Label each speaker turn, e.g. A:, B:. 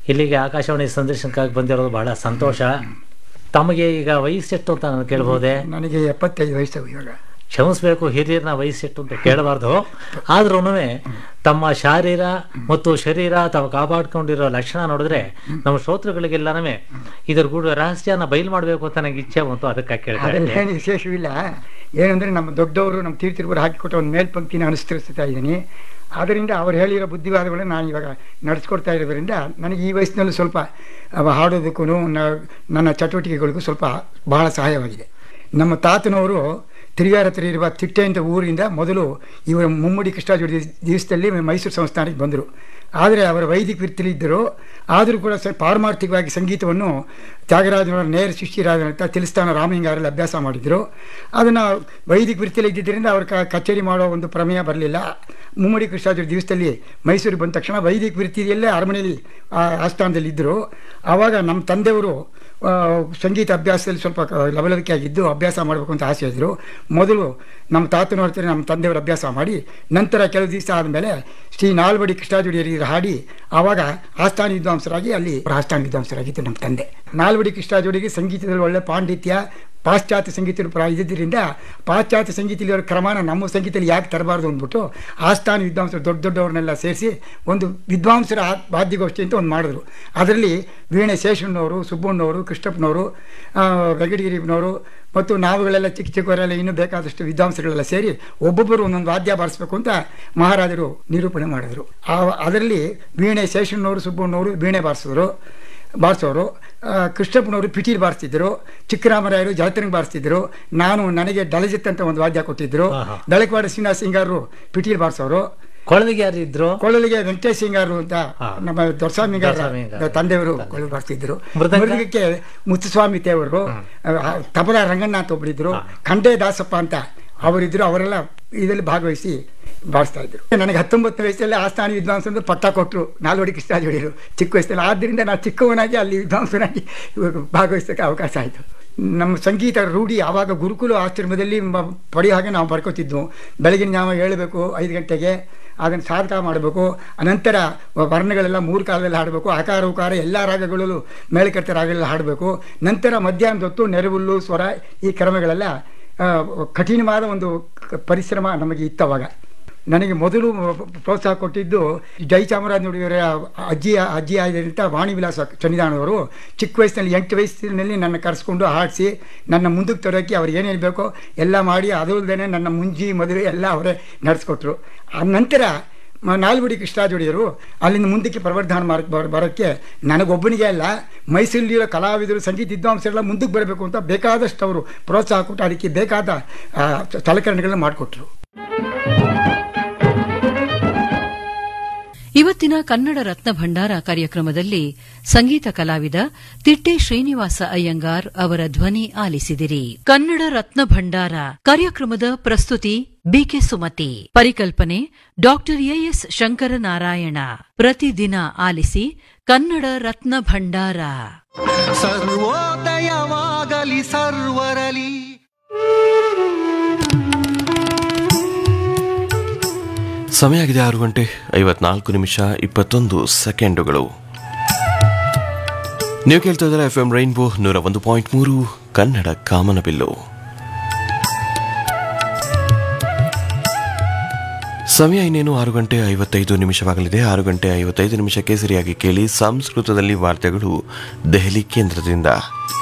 A: ಇಲ್ಲಿಗೆ ಆಕಾಶವಾಣಿ ಸಂದರ್ಶನಕ್ಕಾಗಿ ಬಂದಿರೋದು ಬಹಳ ಸಂತೋಷ ತಮಗೆ ಈಗ ವಯಸ್ಸೆಷ್ಟು ಅಂತ ನಾನು ಕೇಳ್ಬೋದೆ
B: ನನಗೆ ಎಪ್ಪತ್ತೈದು ವಯಸ್ಸು ಇವಾಗ
A: ಕ್ಷಮಿಸ್ಬೇಕು ಹಿರಿಯರನ್ನ ವಯಸ್ಸೆಟ್ಟು ಅಂತ ಕೇಳಬಾರ್ದು ಆದ್ರೂ ತಮ್ಮ ಶಾರೀರ ಮತ್ತು ಶರೀರ ತಾವು ಕಾಪಾಡ್ಕೊಂಡಿರೋ ಲಕ್ಷಣ ನೋಡಿದ್ರೆ ನಮ್ಮ ಶ್ರೋತೃಗಳಿಗೆಲ್ಲನೂ ಇದ್ರ ಕೂಡ ರಹಸ್ಯನ ಬಯಲು ಮಾಡಬೇಕು ಅಂತ ನನಗೆ ಇಚ್ಛೆ ಬಂತು ಅದಕ್ಕೆ ಕೇಳ್ತಾ
B: ಅದರಲ್ಲಿ
A: ಇದ್ದೆ.
B: ಏನು ವಿಶೇಷವಿಲ್ಲ ಏನಂದ್ರೆ ನಮ್ಮ ದೊಡ್ಡವರು ನಮ್ಮ ತೀರ್ಥಿರುವರು ಹಾಕಿಕೊಟ್ಟ ಒಂದು ಮೇಲ್ಪಂಕ್ತಿನ ಅನುಸರಿಸ್ತಾ ಇದ್ದೀನಿ ಆದ್ದರಿಂದ ಅವ್ರು ಹೇಳಿರೋ ಬುದ್ಧಿವಾದಗಳನ್ನ ನಾನು ಇವಾಗ ನಡೆಸ್ಕೊಡ್ತಾ ಇರೋದ್ರಿಂದ ನನಗೆ ಈ ವಯಸ್ಸಿನಲ್ಲೂ ಸ್ವಲ್ಪ ಅವ ಹಾಡೋದಕ್ಕೂ ನ- ನನ್ನ ಚಟುವಟಿಕೆಗಳಿಗೂ ಸ್ವಲ್ಪ ಬಹಳ ಸಹಾಯವಾಗಿದೆ ನಮ್ಮ ತಾತನವರು ತಿರುಗಾರ ಹತ್ರ ಇರುವ ತಿಟ್ಟೆ ಅಂತ ಊರಿಂದ ಮೊದಲು ಇವರ ಮುಮ್ಮಡಿ ಕೃಷ್ಣಾಜೋಡಿ ದಿವಸದಲ್ಲಿ ಮೈಸೂರು ಸಂಸ್ಥಾನಕ್ಕೆ ಬಂದರು ಆದರೆ ಅವರ ವೈದಿಕ ವೃತ್ತಿಲಿ ಇದ್ದರು ಆದರೂ ಕೂಡ ಸ್ವಲ್ಪ ಪಾರಮಾರ್ಥಿಕವಾಗಿ ಸಂಗೀತವನ್ನು ತ್ಯಾಗರಾಜನವರ ನೇರ ಶಿಷ್ಯರಾದಂಥ ತಿಲಿಸ್ತಾನ ರಾಮಲಿಂಗಾರಲ್ಲಿ ಅಭ್ಯಾಸ ಮಾಡಿದರು ಅದನ್ನು ವೈದಿಕ ವೃತ್ತಿಯಲ್ಲಿ ಇದ್ದಿದ್ದರಿಂದ ಅವ್ರ ಕ ಕಚೇರಿ ಮಾಡೋ ಒಂದು ಪ್ರಮೇಯ ಬರಲಿಲ್ಲ ಮುಮ್ಮಡಿ ಕೃಷ್ಣಾಜೋಡಿ ದಿವಸದಲ್ಲಿ ಮೈಸೂರಿಗೆ ಬಂದ ತಕ್ಷಣ ವೈದಿಕ ವೃತ್ತಿಯಲ್ಲೇ ಅರಮನೆಯಲ್ಲಿ ಆ ಆಸ್ಥಾನದಲ್ಲಿ ಇದ್ದರು ಆವಾಗ ನಮ್ಮ ತಂದೆಯವರು ಆ, ಸಂಗೀತ ಅಭ್ಯಾಸದಲ್ಲಿ ಸ್ವಲ್ಪ ಕ- ಲವಲವಿಕೆ ಆಗಿದ್ದು ಅಭ್ಯಾಸ ಮಾಡಬೇಕು ಅಂತ ಆಸೆ ಇದ್ದರು ಮೊದಲು ನಮ್ಮ ತಾತನವ್ರ ಹತ್ರ ನಮ್ಮ ತಂದೆಯವರು ಅಭ್ಯಾಸ ಮಾಡಿ ನಂತರ ಕೆಲವು ದಿವಸ ಆದಮೇಲೆ ಶ್ರೀ ನಾಲ್ವಡಿ ಕೃಷ್ಣಾಜೋಡಿಯರಿಗೆ ಹಾಡಿ ಆವಾಗ ಆಸ್ಥಾನ ವಿದ್ವಾಂಸರಾಗಿ ಅಲ್ಲಿ ಆಸ್ಥಾನ ವಿದ್ವಾಂಸರಾಗಿದ್ದು ನಮ್ಮ ತಂದೆ ನಾಲ್ವಡಿ ಕೃಷ್ಣಾಜೋಡಿಗೆ ಸಂಗೀತದಲ್ಲಿ ಒಳ್ಳೆ ಪಾಂಡಿತ್ಯ ಪಾಶ್ಚಾತ್ಯ ಸಂಗೀತ ಪ್ರ- ಇದ್ದಿದ್ದರಿಂದ ಪಾಶ್ಚಾತ್ಯ ಸಂಗೀತದಲ್ಲಿ ಕ್ರಮನ ನಮ್ಮ ಸಂಗೀತದಲ್ಲಿ ಯಾಕೆ ತರಬಾರ್ದು ಅಂದ್ಬಿಟ್ಟು ಆಸ್ಥಾನ ವಿದ್ವಾಂಸರು ದೊಡ್ಡ ದೊಡ್ಡವ್ರನ್ನೆಲ್ಲ ಸೇರಿಸಿ ಒಂದು ವಿದ್ವಾಂಸರ ಆ- ವಾದ್ಯಗೋಷ್ಠಿ ಅಂತ ಒಂದು ಮಾಡಿದ್ರು ಅದರಲ್ಲಿ ವೀಣೆ ಶೇಷಣ್ಣವರು ಸುಬ್ಬಣ್ಣವರು ಕೃಷ್ಣಪ್ಪನವರು ಆ, ವೆಂಕಟಗಿರಿನವರು ಮತ್ತು ನಾವುಗಳೆಲ್ಲ ಚಿಕ್ಕ ಚಿಕ್ಕವರೆಲ್ಲ ಇನ್ನೂ ಬೇಕಾದಷ್ಟು ವಿದ್ವಾಂಸಗಳೆಲ್ಲ ಸೇರಿ ಒಬ್ಬೊಬ್ಬರು ಒಂದೊಂದು ವಾದ್ಯ ಬಾರಿಸ್ಬೇಕು ಅಂತ ಮಹಾರಾಜರು ನಿರೂಪಣೆ ಮಾಡಿದ್ರು ಆ ಅದರಲ್ಲಿ ವೀಣೆ ಶೇಷಣ್ಣವರು ಸುಬ್ಬಣ್ಣವರು ವೀಣೆ ಬಾರಿಸಿದ್ರು ಬಾರಿಸೋರು ಆ, ಕೃಷ್ಣಪ್ಪನವರು ಪಿಟೀಲ್ ಬಾರಿಸ್ತಿದ್ರು ಚಿಕ್ಕರಾಮರಾಯರು ಜಲತರಂಗ್ ಬಾರಿಸ್ತಿದ್ರು ನಾನು ನನಗೆ ಡಲಜಿತ್ ಅಂತ ಒಂದು ವಾದ್ಯ ಕೊಟ್ಟಿದ್ರು
A: ಆಹಾ.
B: ದಳಕವಾಡ ಶ್ರೀನಿವಾಸ ಸಿಂಗಾರರು ಪಿಟೀಲ್ ಬಾರಿಸೋರು
A: ಕೊಳವಿಗೆ ಯಾರು ಇದ್ರು
B: ಕೊಳ್ಳಲಿಗೆ ವೆಂಕಟೇಶ್ ಸಿಂಗಾರು ಅಂತ
A: ಹಾ.
B: ನಮ್ಮ ದೊರಸ್ವಾಮಿ
A: ದೊರೆಸ್ವಾಮಿ ಹಿಂಗಾರು.
B: ತಂದೆಯವರು ಕೊಳ್ಳಿ ಬಾರಿಸ್ತಿದ್ರು
A: ಮೃದಂಗ?
B: ಮೃದಂಗಕ್ಕೆ ಮುತ್ತುಸ್ವಾಮಿ ತೇವರು ಆ, ತಬಲ ರಂಗಣ್ಣ ಅಂತ ಒಬ್ಬರಿದ್ರು
A: ಹಾ.
B: ಖಂಡೇ ದಾಸಪ್ಪ ಅಂತ ಅವರಿದ್ರು ಅವರೆಲ್ಲ ಇದರಲ್ಲಿ ಭಾಗವಹಿಸಿ ಬಾರಿಸ್ತಾ ಇದ್ರು ನನಗೆ ಹತ್ತೊಂಬತ್ತು ವಯಸ್ಸಲ್ಲಿ ಆಸ್ಥಾನ ವಿದ್ವಾಂಸರು ಪಟ್ಟ ಕೊಟ್ಟರು ನಾಲ್ವಡಿ ಕೃಷ್ಣಾಜೋಡಿರು ಚಿಕ್ಕ ವಯಸ್ಸಲ್ಲಿ ಆದ್ದರಿಂದ ನಾನು ಚಿಕ್ಕವನಾಗಿ ಅಲ್ಲಿ ವಿದ್ವಾಂಸನಾಗಿ ಇವಾಗ ಭಾಗವಹಿಸೋಕ್ಕೆ ಅವಕಾಶ ಆಯಿತು ನಮ್ಮ ಸಂಗೀತ ರೂಢಿ ಆವಾಗ ಗುರುಕುಲ ಆಶ್ರಮದಲ್ಲಿ ಮ- ಪಡೆಯೋ ಹಾಗೆ ನಾವು ಬರ್ಕೋತಿದ್ವು ಬೆಳಗಿನ ಜಾವ ಹೇಳಬೇಕು ಐದು ಗಂಟೆಗೆ ಅದನ್ನು ಸಾಧಕ ಮಾಡಬೇಕು ಅನಂತರ ವರ್ಣಗಳೆಲ್ಲ ಮೂರು ಕಾಲದಲ್ಲಿ ಹಾಡಬೇಕು ಆಕಾರ ಉಕಾರ ಎಲ್ಲ ರಾಗಗಳಲ್ಲೂ ಮೇಳಕರ್ತ ರಾಗಗಳೆಲ್ಲ ಹಾಡಬೇಕು ನಂತರ ಮಧ್ಯಾಹ್ನದ ಹೊತ್ತು ನೆರವುಲ್ಲು ಸ್ವರ ಈ ಕ್ರಮಗಳೆಲ್ಲ ಆ, ಕಠಿಣವಾದ ಒಂದು ಕ- ಪರಿಶ್ರಮ ನಮಗೆ ಇತ್ತು ಅವಾಗ ನನಗೆ ಮೊದಲು ಪ್ರೋತ್ಸಾಹ ಕೊಟ್ಟಿದ್ದು ಜಯಚಾಮರಾಜನುಡಿಯವರ ಅಜ್ಜಿ ಅಜ್ಜಿ ಆಗಿದ್ದಂಥ ವಾಣಿ ವಿಲಾಸ ಚನ್ನಿದಾನವರು ಚಿಕ್ಕ ವಯಸ್ಸಿನಲ್ಲಿ ಎಂಟು ವಯಸ್ಸಿನಲ್ಲಿ ನನ್ನ ಕರೆಸ್ಕೊಂಡು ಹಾಡಿಸಿ ನನ್ನ ಮುಂದಕ್ಕೆ ತರೋಕ್ಕೆ ಅವ್ರು ಏನೇನು ಬೇಕೋ ಎಲ್ಲ ಮಾಡಿ ಅದಲ್ಲದೆ ನನ್ನ ಮುಂಜಿ ಮದುವೆ ಎಲ್ಲ ಅವರೇ ನಡೆಸ್ಕೊಟ್ರು ಆ ನಂತರ ಮ- ನಾಲ್ವಡಿ ಕೃಷ್ಣಾಜೋಡಿಯರು ಅಲ್ಲಿಂದ ಮುಂದಕ್ಕೆ ಪ್ರವರ್ಧನ ಮಾರ್ಕ್ ಬರ ಬರೋಕ್ಕೆ ನನಗೊಬ್ಬನಿಗೆ ಅಲ್ಲ ಮೈಸೂರಿಲಿರೋ ಕಲಾವಿದರು ಸಂಗೀತ ವಿದ್ವಾಂಸರೆಲ್ಲ ಮುಂದಕ್ಕೆ ಬರಬೇಕು ಅಂತ ಬೇಕಾದಷ್ಟು ಅವರು ಪ್ರೋತ್ಸಾಹ ಕೊಟ್ಟು ಅದಕ್ಕೆ ಬೇಕಾದ ಆ, ಸಲಕರಣೆಗಳನ್ನ ಮಾಡಿಕೊಟ್ರು
C: ಇವತ್ತಿನ ಕನ್ನಡ ರತ್ನ ಭಂಡಾರ ಕಾರ್ಯಕ್ರಮದಲ್ಲಿ ಸಂಗೀತ ಕಲಾವಿದ ತಿಟ್ಟೆ ಶ್ರೀನಿವಾಸ ಅಯ್ಯಂಗಾರ್ ಅವರ ಧ್ವನಿ ಆಲಿಸಿದಿರಿ ಕನ್ನಡ ರತ್ನ ಭಂಡಾರ ಕಾರ್ಯಕ್ರಮದ ಪ್ರಸ್ತುತಿ ಬಿಕೆ ಸುಮತಿ ಪರಿಕಲ್ಪನೆ ಡಾಕ್ಟರ್ ಎಎಸ್ ಶಂಕರನಾರಾಯಣ ಪ್ರತಿದಿನ ಆಲಿಸಿ ಕನ್ನಡ ರತ್ನ ಭಂಡಾರ
D: ಸರ್ವೋದಯವಾಗಲಿ ಸರ್ವರಲಿ
E: ಸಮಯ ಆಗಿದೆ ಆರು ಗಂಟೆ ಐವತ್ನಾಲ್ಕು ನಿಮಿಷ ಇಪ್ಪತ್ತೊಂದು ಸೆಕೆಂಡುಗಳು ನೀವು ಕೇಳ್ತಾ ಇದ್ದಾರೆ ಎಫ್ ಎಂ ರೈನ್ಬೋ ನೂರ ಒಂದು ಪಾಯಿಂಟ್ ಮೂರು ಕನ್ನಡ ಕಾಮನಬಿಲ್ಲು ಸಮಯ ಇನ್ನೇನು ಆರು ಗಂಟೆ ಐವತ್ತೈದು ನಿಮಿಷವಾಗಲಿದೆ ಆರು ಗಂಟೆ ಐವತ್ತೈದು ನಿಮಿಷಕ್ಕೆ ಸರಿಯಾಗಿ ಕೇಳಿ ಸಂಸ್ಕೃತದಲ್ಲಿ ವಾರ್ತೆಗಳು ದೆಹಲಿ ಕೇಂದ್ರದಿಂದ